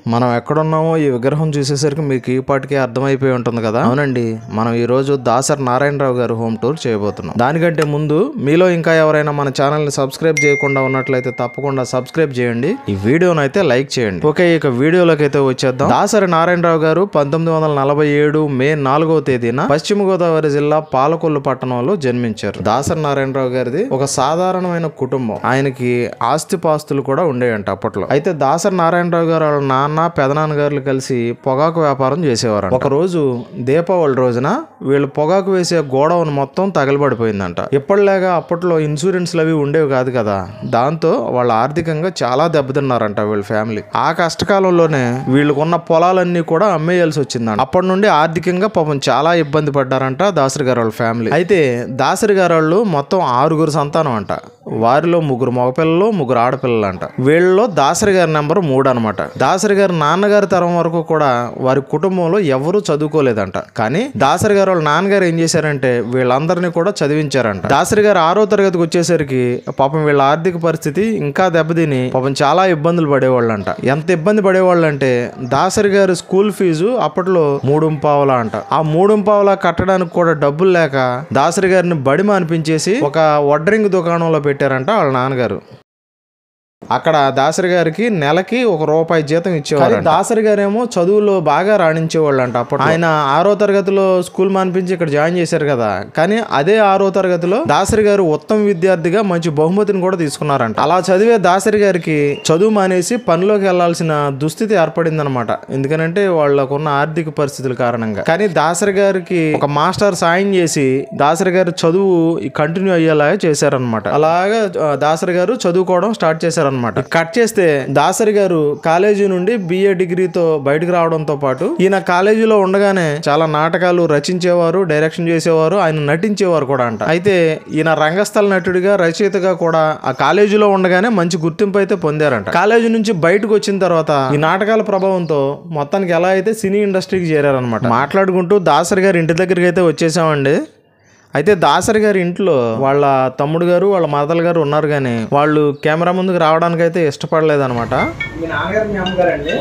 మనం ఎక్కడున్నామో ఈ విగ్రహం చూసేసరికి మీకు ఈ పాటికి అర్థమైపోయి ఉంటుంది కదా అవునండి మనం ఈ రోజు దాసర్ నారాయణరావు గారు హోమ్ టూర్ చేయబోతున్నాం దానికంటే ముందు మీలో ఇంకా ఎవరైనా మన ఛానల్ ని సబ్స్క్రైబ్ చేయకుండా ఉన్నట్లయితే తప్పకుండా సబ్స్క్రైబ్ చేయండి ఈ వీడియోని అయితే లైక్ చేయండి ఓకే ఇక వీడియోలోకి అయితే వచ్చేద్దాం దాసరి నారాయణరావు గారు పంతొమ్మిది వందల నలభై ఏడు మే నాలుగవ తేదీన పశ్చిమ గోదావరి జిల్లా పాలకొల్లు పట్టణంలో జన్మించారు దాసరి నారాయణరావు గారిది ఒక సాధారణమైన కుటుంబం ఆయనకి ఆస్తిపాస్తులు కూడా ఉండేయంట అప్పట్లో అయితే దాసరి నారాయణరావు గారు వాళ్ళ నాన్న పెదనాన్న గారు కలిసి పొగాకు వ్యాపారం చేసేవారు ఒక రోజు దీపావళి రోజున వీళ్ళు పొగాకు వేసే గోడౌన్ మొత్తం తగలబడిపోయిందంట ఇప్పటిలాగా అప్పట్లో ఇన్సూరెన్స్లు అవి ఉండేవి కాదు కదా దాంతో వాళ్ళు ఆర్థికంగా చాలా దెబ్బతిన్నారంట వీళ్ళ ఫ్యామిలీ ఆ కష్టకాలంలోనే వీళ్ళకున్న పొలాలన్నీ కూడా అమ్మేయాల్సి వచ్చిందంట అప్పటి నుండి ఆర్థికంగా పాపం చాలా ఇబ్బంది పడ్డారంట దాసరి గారు వాళ్ళ ఫ్యామిలీ అయితే దాసరి గారు వాళ్ళు మొత్తం ఆరుగురు సంతానం అంట వారిలో ముగ్గురు మగపిల్లలు ముగ్గురు ఆడపిల్లలు అంట వీళ్ళలో దాసరి గారి నెంబర్ మూడు అనమాట దాసరి గారి నాన్నగారి తరం వరకు కూడా వారి కుటుంబంలో ఎవరూ చదువుకోలేదంట కానీ దాసరి గారు వాళ్ళ నాన్నగారు ఏం చేశారంటే వీళ్ళందరినీ కూడా చదివించారంట దాసరి గారు ఆరో తరగతికి వచ్చేసరికి పాపం వీళ్ళ ఆర్థిక పరిస్థితి ఇంకా దెబ్బతిని పాపం చాలా ఇబ్బందులు పడేవాళ్ళంట ఎంత ఇబ్బంది పడేవాళ్ళు అంటే దాసరి గారి స్కూల్ ఫీజు అప్పట్లో మూడు పావలా అంట ఆ మూడు పావలా కట్టడానికి కూడా డబ్బులు లేక దాసరి గారిని బడి మానిపించేసి ఒక వడ్రింగ్ దుకాణంలో పెట్టారంట వాళ్ళ నాన్నగారు అక్కడ దాసరి గారికి నెలకి ఒక రూపాయి జీతం ఇచ్చేవారు దాసరి గారేమో చదువులో బాగా రాణించేవాళ్ళు అంట అప్పుడు ఆయన ఆరో తరగతిలో స్కూల్ మానిపించి ఇక్కడ జాయిన్ చేశారు కదా కానీ అదే ఆరో తరగతిలో దాసరి గారు ఉత్తమ విద్యార్థిగా మంచి బహుమతిని కూడా తీసుకున్నారంట అలా చదివే దాసరి గారికి చదువు మానేసి పనిలోకి వెళ్లాల్సిన దుస్థితి ఏర్పడింది అనమాట ఎందుకనంటే వాళ్ళకున్న ఆర్థిక పరిస్థితుల కారణంగా కానీ దాసరి గారికి ఒక మాస్టర్ సాయం చేసి దాసరి గారు చదువు కంటిన్యూ అయ్యేలాగా చేశారనమాట అలాగా ఆ, దాసరి గారు చదువుకోవడం స్టార్ట్ చేశారనమాట కట్ చేస్తే దాసరి గారు కాలేజీ నుండి బిఏ డిగ్రీతో బయటకు రావడంతో పాటు ఈయన కాలేజీలో ఉండగానే చాలా నాటకాలు రచించేవారు డైరెక్షన్ చేసేవారు ఆయన నటించేవారు కూడా అంట అయితే ఈయన రంగస్థల నటుడిగా రచయితగా కూడా ఆ కాలేజీలో ఉండగానే మంచి గుర్తింపు అయితే పొందారంట కాలేజీ నుంచి బయటకు వచ్చిన తర్వాత ఈ నాటకాల ప్రభావంతో మొత్తానికి ఎలా అయితే సినీ ఇండస్ట్రీకి చేరారనమాట మాట్లాడుకుంటూ దాసరి గారి ఇంటి దగ్గరికి అయితే వచ్చేసామండి అయితే దాసరి గారి ఇంట్లో వాళ్ళ తమ్ముడు గారు వాళ్ళ మదల్ గారు ఉన్నారు కానీ వాళ్ళు కెమెరా ముందుకు రావడానికి అయితే ఇష్టపడలేదు అనమాట మీ నాన్నగారు మీ అమ్మగారు అండి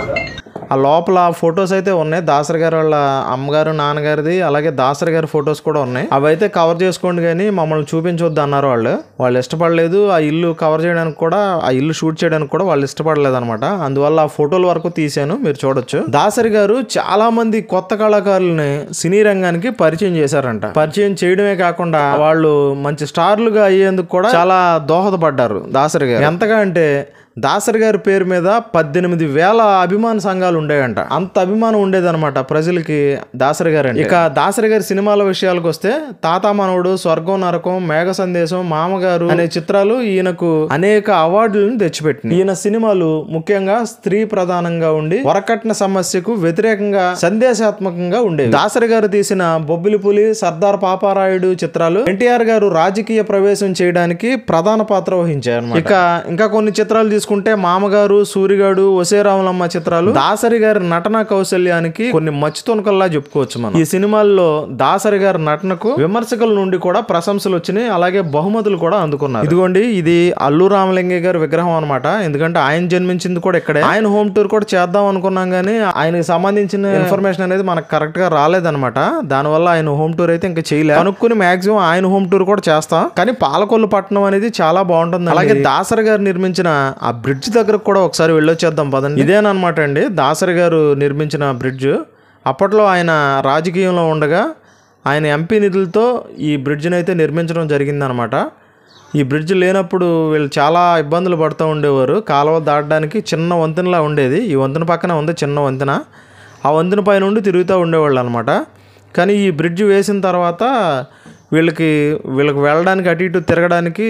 ఆ లోపల ఫొటోస్ అయితే ఉన్నాయి దాసరి గారు వాళ్ళ అమ్మగారు నాన్నగారిది అలాగే దాసరి గారి ఫొటోస్ కూడా ఉన్నాయి అవి అయితే కవర్ చేసుకోండి కానీ మమ్మల్ని చూపించొద్దు అన్నారు వాళ్ళు వాళ్ళు ఇష్టపడలేదు ఆ ఇల్లు కవర్ చేయడానికి కూడా ఆ ఇల్లు షూట్ చేయడానికి కూడా వాళ్ళు ఇష్టపడలేదు అనమాట అందువల్ల ఆ ఫోటోల వరకు తీశాను మీరు చూడొచ్చు దాసరి గారు చాలా మంది కొత్త కళాకారులని సినీ రంగానికి పరిచయం చేశారంట పరిచయం చేయడమే కాకుండా వాళ్ళు మంచి స్టార్లుగా అయ్యేందుకు కూడా చాలా దోహదపడ్డారు దాసరి గారు ఎంతగా అంటే దాసరి గారి పేరు మీద పద్దెనిమిది వేల అభిమాన సంఘాలు ఉండేయంట అంత అభిమానం ఉండేదన్నమాట ప్రజలకి దాసరి గారు ఇక దాసరి గారి సినిమాల విషయాలకు వస్తే తాత మనవుడు స్వర్గం నరకం మేఘ సందేశం మామగారు అనే చిత్రాలు ఈయనకు అనేక అవార్డులను తెచ్చిపెట్టింది ఈయన సినిమాలు ముఖ్యంగా స్త్రీ ప్రధానంగా ఉండి వరకట్న సమస్యకు వ్యతిరేకంగా సందేశాత్మకంగా ఉండేవి దాసరి గారు తీసిన బొబ్బిలి పులి సర్దార్ పాపారాయుడు చిత్రాలు ఎన్టీఆర్ గారు రాజకీయ ప్రవేశం చేయడానికి ప్రధాన పాత్ర వహించారు ఇక ఇంకా కొన్ని చిత్రాలు తీసుకుంటే మామగారు సూరిగాడు వసేరాములమ్మ చిత్రాలు దాసరి గారి నటన కౌశల్యానికి కొన్ని మచ్చుతొనకల్లా చెప్పుకోవచ్చు మనం ఈ సినిమాల్లో దాసరి గారి నటనకు విమర్శకుల నుండి కూడా ప్రశంసలు వచ్చినాయి అలాగే బహుమతులు కూడా అందుకున్నారు ఇదిగోండి ఇది అల్లు రామలింగయ్య గారి విగ్రహం అనమాట ఎందుకంటే ఆయన జన్మించింది కూడా ఇక్కడే ఆయన హోమ్ టూర్ కూడా చేద్దాం అనుకున్నాం కానీ ఆయనకి సంబంధించిన ఇన్ఫర్మేషన్ అనేది మనకు కరెక్ట్ గా రాలేదన్నమాట దానివల్ల ఆయన హోమ్ టూర్ అయితే ఇంకా చేయలేదు అనుకుని మాక్సిమం ఆయన హోమ్ టూర్ కూడా చేస్తాం కానీ పాలకొల్లు పట్టణం అనేది చాలా బాగుంటుంది అలాగే దాసరి గారు నిర్మించిన ఆ బ్రిడ్జ్ దగ్గర కూడా ఒకసారి వెళ్ళొచ్చేద్దాం పదండి ఇదేనమాట అండి దాసరి గారు నిర్మించిన బ్రిడ్జ్ అప్పట్లో ఆయన రాజకీయంలో ఉండగా ఆయన ఎంపీ నిధులతో ఈ బ్రిడ్జ్ని అయితే నిర్మించడం జరిగిందనమాట ఈ బ్రిడ్జ్ లేనప్పుడు వీళ్ళు చాలా ఇబ్బందులు పడుతూ ఉండేవారు కాలువ దాటడానికి చిన్న వంతెనలా ఉండేది ఈ వంతెన పక్కన ఉంది చిన్న వంతెన ఆ వంతెన పై నుండి తిరుగుతూ ఉండేవాళ్ళు అనమాట కానీ ఈ బ్రిడ్జ్ వేసిన తర్వాత వీళ్ళకి వీళ్ళకి వెళ్ళడానికి అటు ఇటు తిరగడానికి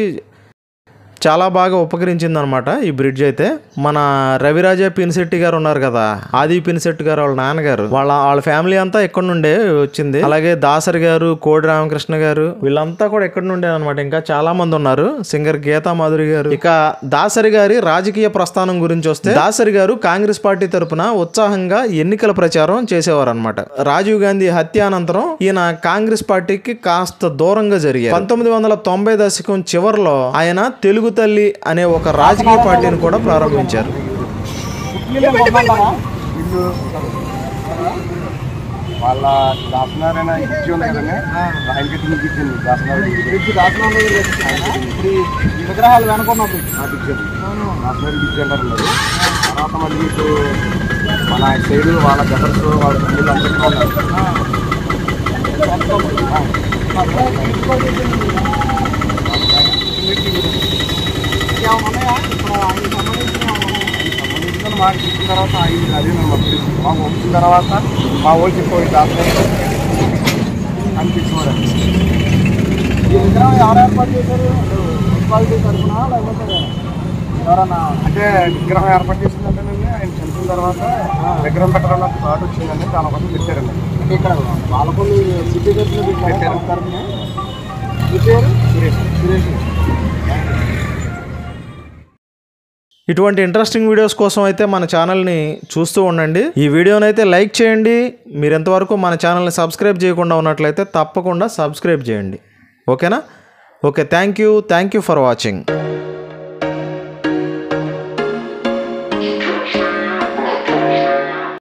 చాలా బాగా ఉపకరించింది అనమాట ఈ బ్రిడ్జ్ అయితే మన రవిరాజా పినిశెట్టి గారు ఉన్నారు కదా ఆది పినిశెట్టి గారు వాళ్ళ నాన్నగారు వాళ్ళ వాళ్ళ ఫ్యామిలీ అంతా ఎక్కడి నుండే వచ్చింది అలాగే దాసరి గారు కోడి రామకృష్ణ గారు వీళ్ళంతా కూడా ఎక్కడి నుండే అనమాట ఇంకా చాలా మంది ఉన్నారు సింగర్ గీతా మాధురి గారు ఇక దాసరి గారి రాజకీయ ప్రస్థానం గురించి వస్తే దాసరి గారు కాంగ్రెస్ పార్టీ తరపున ఉత్సాహంగా ఎన్నికల ప్రచారం చేసేవారు అనమాట రాజీవ్ గాంధీ హత్య అనంతరం ఈయన కాంగ్రెస్ పార్టీకి కాస్త దూరంగా జరిగారు పంతొమ్మిది వందల తొంభై దశకం చివరిలో ఆయన తెలుగు తల్లి అనే ఒక రాజకీయ పార్టీని కూడా ప్రారంభించారు ఇల్లు వాళ్ళ దాసనారాయణ ఇచ్చి ఉంది కదండి ఆయనకి తిరిగి ఇచ్చింది దాసనారాయణ ఇప్పుడు ఈ విగ్రహాలు వెనుకున్నప్పుడు నాకు ఇచ్చింది దాసనారాయణ ఇచ్చి అంటారు మరి. తర్వాత మళ్ళీ ఇటు మన సైడ్ వాళ్ళ బ్రదర్స్ వాళ్ళ తమ్ముళ్ళు అందరికీ ఉన్నారు ఉన్నాయా ఇప్పుడు ఆయనకి సంబంధించిన సంబంధించిన మాకు ఇచ్చిన తర్వాత ఐదు అదే మాకు తెలుసు. మాకు వచ్చిన తర్వాత మా వాళ్ళు చెప్పేవాళ్ళు దాసనారాయణ అనిపించేవారు ఈ విగ్రహం ఎవరు ఏర్పాటు చేశారు మున్సిపాలిటీ తరఫున లేకపోతే ఎవరన్నా అంటే విగ్రహం ఏర్పాటు చేసిందంటేనండి ఆయన చనిపోయిన తర్వాత విగ్రహం పెట్టాలన్న థాట్ వచ్చిందండి దానికోసం పెట్టారండి ఇక్కడ పాలకొల్లు సిటీ గేట్లో పెట్టారు పెట్టారు. సంస్థ తరఫున మీ పేరు సురేష్ సురేష్ ఇటువంటి ఇంట్రెస్టింగ్ వీడియోస్ కోసం అయితే మన ఛానల్ని చూస్తూ ఉండండి ఈ వీడియోని అయితే లైక్ చేయండి మీరు ఎంతవరకు మన ఛానల్ని సబ్స్క్రైబ్ చేయకుండా ఉన్నట్లయితే తప్పకుండా సబ్స్క్రైబ్ చేయండి ఓకేనా okay thank you thank you for watching